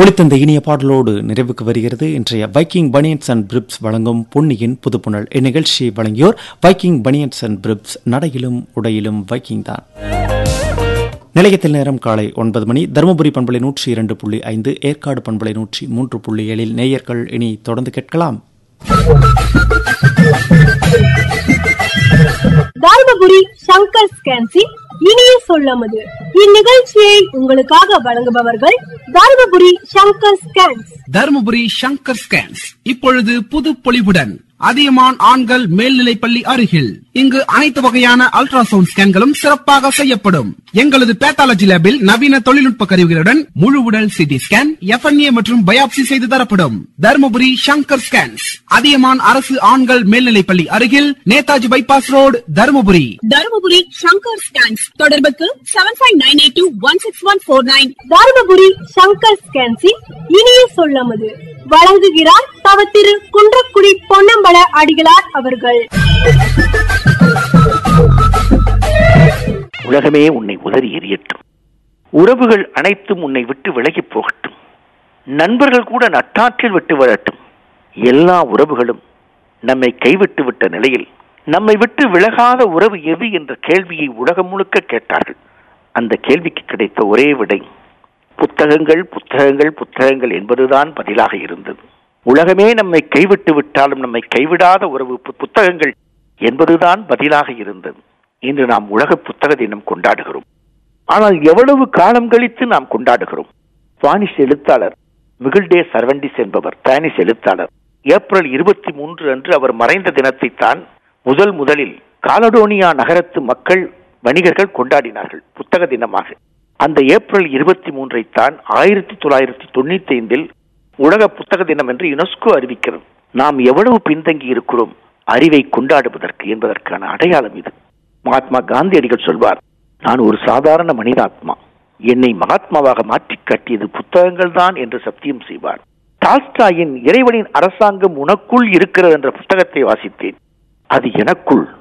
ஒளித்தந்த இனிய பாடலோடு நிறைவுக்கு வருகிறது இன்றைய வைக்கிங் பனியன்ஸ் அண்ட் பிரிப்ஸ் வழங்கும் பொன்னியின் புதுப்புணல் இந்நிகழ்ச்சியை வழங்கியோர் வைக்கிங் பனியன்ஸ் அண்ட் பிரிப்ஸ் நடையிலும் உடையிலும் வைக்கிங் தான் நிலையத்தில் நேரம் காலை ஒன்பது மணி தருமபுரி பண்பலை நூற்றி இரண்டு புள்ளி ஐந்து ஏற்காடு பண்பலை நூற்றி மூன்று புள்ளி ஏழில் நேயர்கள் இனி தொடர்ந்து கேட்கலாம் தர்மபுரி சங்கர் ஸ்கேன்சி இனிய சொல்லமது இந்நிகழ்ச்சியை உங்களுக்காக வழங்குபவர்கள் தர்மபுரி சங்கர் ஸ்கேன்ஸ் தருமபுரி சங்கர் ஸ்கேன்ஸ் இப்பொழுது புது பொலிவுடன் அதியமான் ஆண்கள் மேல்நிலைப்பள்ளி அருகில் இங்கு அனைத்து வகையான அல்ட்ராசவுண்ட் ஸ்கேன்களும் சிறப்பாக செய்யப்படும் எங்களது பேத்தாலஜி லேபில் நவீன தொழில்நுட்ப கருவிகளுடன் முழு உடல் சிடி ஸ்கேன் எஃப்என்ஏ மற்றும் பயாப்சி செய்து தரப்படும் தருமபுரி சங்கர் ஸ்கேன்ஸ் அதியமான் அரசு ஆண்கள் மேல்நிலைப்பள்ளி அருகில் Netaji bypass road Dharmapuri Dharmapuri Shankar scans தொடர்புக்கு seven five nine eight two one six one four nine Dharmapuri Shankar ஸ்கேன்சி இனிய சொல்லமது வழங்குகிறார் தவ திரு குன்றக்குடி பொன்னம்பல அடிகளார் அவர்கள் உலகமே உன்னை உதறி எறியட்டும் உறவுகள் அனைத்தும் உன்னை விட்டு விலகிப் போகட்டும் நண்பர்கள் கூட நட்டாற்றில் விட்டு விழட்டும் எல்லா உறவுகளும் நம்மை கைவிட்டு விட்ட நிலையில் நம்மை விட்டு விலகாத உறவு எது என்ற கேள்வியை உலகம் முழுக்க கேட்டார்கள் அந்த கேள்விக்கு கிடைத்த ஒரே விடை புத்தகங்கள் புத்தகங்கள் புத்தகங்கள் என்பதுதான் பதிலாக இருந்தது உலகமே நம்மை கைவிட்டு விட்டாலும் நம்மை கைவிடாத உறவு பு- புத்தகங்கள் என்பதுதான் பதிலாக இருந்தது இன்று நாம் உலக புத்தக தினம் கொண்டாடுகிறோம் ஆனால் எவ்வளவு காலம் கழித்து நாம் கொண்டாடுகிறோம் ஸ்பானிஷ் எழுத்தாளர் மிகில்டே சர்வண்டிஸ் என்பவர் ஸ்பானிஷ் எழுத்தாளர் ஏப்ரல் இருபத்தி மூன்று அன்று அவர் மறைந்த தினத்தை தான் முதல் முதலில் காலடோனியா நகரத்து மக்கள் வணிகர்கள் கொண்டாடினார்கள் புத்தக தினமாக அந்த ஏப்ரல் இருபத்தி மூன்றை தான் ஆயிரத்தி தொள்ளாயிரத்தி தொண்ணூத்தி ஐந்தில் உலக புத்தக தினம் என்று யுனெஸ்கோ அறிவிக்கிறது நாம் எவ்வளவு பின்தங்கி இருக்கிறோம் அறிவை கொண்டாடுவதற்கு என்பதற்கான அடையாளம் இது மகாத்மா காந்தியடிகள் சொல்வார் நான் ஒரு சாதாரண மனிதாத்மா என்னை மகாத்மாவாக மாற்றிக் காட்டியது புத்தகங்கள் தான் என்று சத்தியம் செய்வார் டால்ஸ்டாயின் இறைவனின் அரசாங்கம் உனக்குள் இருக்கிறது என்ற புத்தகத்தை வாசித்தேன் அது எனக்குள்